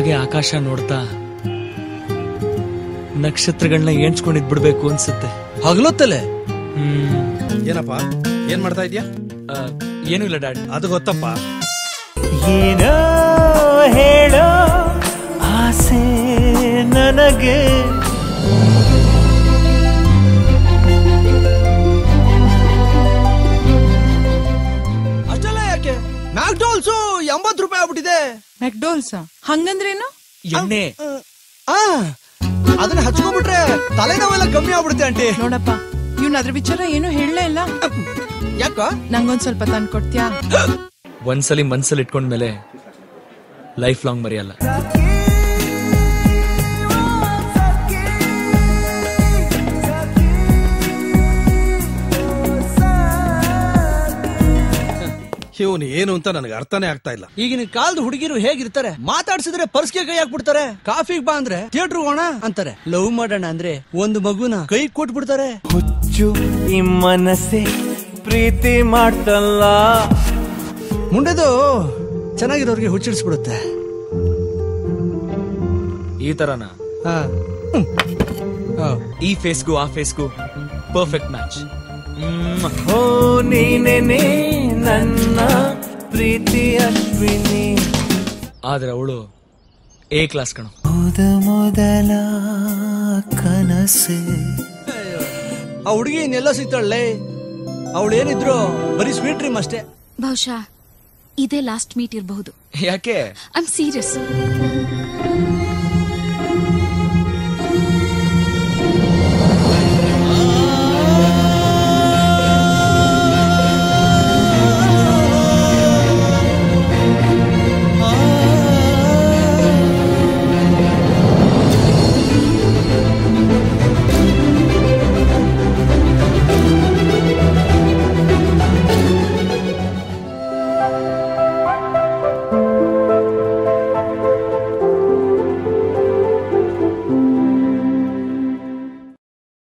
ಹಾಗೆ ಆಕಾಶ ನೋಡ್ತಾ ನಕ್ಷತ್ರಗಳನ್ನ ಎಣ್ಸ್ಕೊಂಡಿದ್ ಬಿಡ್ಬೇಕು ಅನ್ಸುತ್ತೆ ಹಗಲೊತ್ತಲೆ ಹ್ಮ್ ಏನಪ್ಪ ಏನ್ ಮಾಡ್ತಾ ಇದ್ಯಾ ಆ, ಏನೂ ಇಲ್ಲ ಡ್ಯಾಡ್ ಅದು ಗೊತ್ತಪ್ಪ ಏನೋ ಹೇಳೋ ಆಸೆ ನನಗೆ ಅಷ್ಟೆಲ್ಲ ಯಾಕೆ ಮ್ಯಾಕ್ಡೋಲ್ಸು ಎಂಬತ್ತು ರೂಪಾಯಿ ಆಗ್ಬಿಟ್ಟಿದೆ ಮೆಕ್ಡೋಲ್ಸ್ ಹಂಗಂದ್ರೇನು ಎಣ್ಣೆ ಆ ಅದನ್ನ ಹಚ್ಕೊಂಡ್ಬಿಟ್ರೆ ತಲೆನೋವೆಲ್ಲ ಕಮ್ಮಿ ಆಗ್ಬಿಡುತ್ತೆ ಆಂಟಿ ನೋಡಪ್ಪ ಇವ್ನ ಅದ್ರ ವಿಚಾರ ಏನು ಹೇಳಲೇ ಇಲ್ಲ ಯಾಕ ನಂಗೊಂದ್ ಸ್ವಲ್ಪ ತಂದ್ಕೊಡ್ತ್ಯಾ ಒಂದ್ಸಲಿ ಮನ್ಸಲ್ಲಿ ಇಟ್ಕೊಂಡ್ಮೇಲೆ ಲೈಫ್ ಲಾಂಗ್ ಮರೆಯಲ್ಲ ಇವನು ಏನು ಅಂತ ನನಗೆ ಅರ್ಥನೇ ಆಗ್ತಾ ಇಲ್ಲ ಈಗಿನ ಕಾಲದ ಹುಡುಗಿರು ಹೇಗಿರ್ತಾರೆ ಮಾತಾಡ್ಸಿದ್ರೆ ಪರ್ಸ್ಗೆ ಕೈ ಹಾಕ್ಬಿಡ್ತಾರೆ ಕಾಫಿಗೆ ಬಾ ಅಂದ್ರೆ ಥಿಯೇಟರ್ ಹೋಗೋಣ ಅಂತಾರೆ ಲವ್ ಮಾಡೋಣ ಅಂದ್ರೆ ಒಂದು ಮಗುನ ಕೈ ಕೊಟ್ಬಿಡ್ತಾರೆ ಹುಚ್ಚು ಈ ಮನಸ್ಸೆ ಪ್ರೀತಿ ಮಾಡ್ತಲ್ಲ ಮುಂಡೆದು ಚೆನ್ನಾಗಿರೋರಿಗೆ ಹುಚ್ಚಿಡಿಸ್ಬಿಡುತ್ತೆ ಈ ತರನ ಹಾ ಹ್ಮ್. ಹಾ. ಈ ಫೇಸ್ಗೂ ಆ ಫೇಸ್ಗೂ ಪರ್ಫೆಕ್ಟ್ ಮ್ಯಾಚ್ ಓ ನೀನೇನೆ ನನ್ನ ಪ್ರೀತಿ ಅಶ್ವಿನಿ ಆದ್ರೆ ಅವಳು ಎ ಕ್ಲಾಸ್ ಕಣು ಮೊದ ಮೊದಲ ಕನಸೆ ಆ ಹುಡುಗಿ ಇನ್ನೆಲ್ಲ ಸಿಗ್ತಾಳೆ ಅವಳು ಏನಿದ್ರು ಬರೀ ಸ್ವೀಟ್ ಡ್ರೀಮ್ ಅಷ್ಟೇ ಬಹುಶಃ ಇದೇ ಲಾಸ್ಟ್ ಮೀಟ್ ಇರಬಹುದು ಯಾಕೆ ಐ ಆಮ್ ಸೀರಿಯಸ್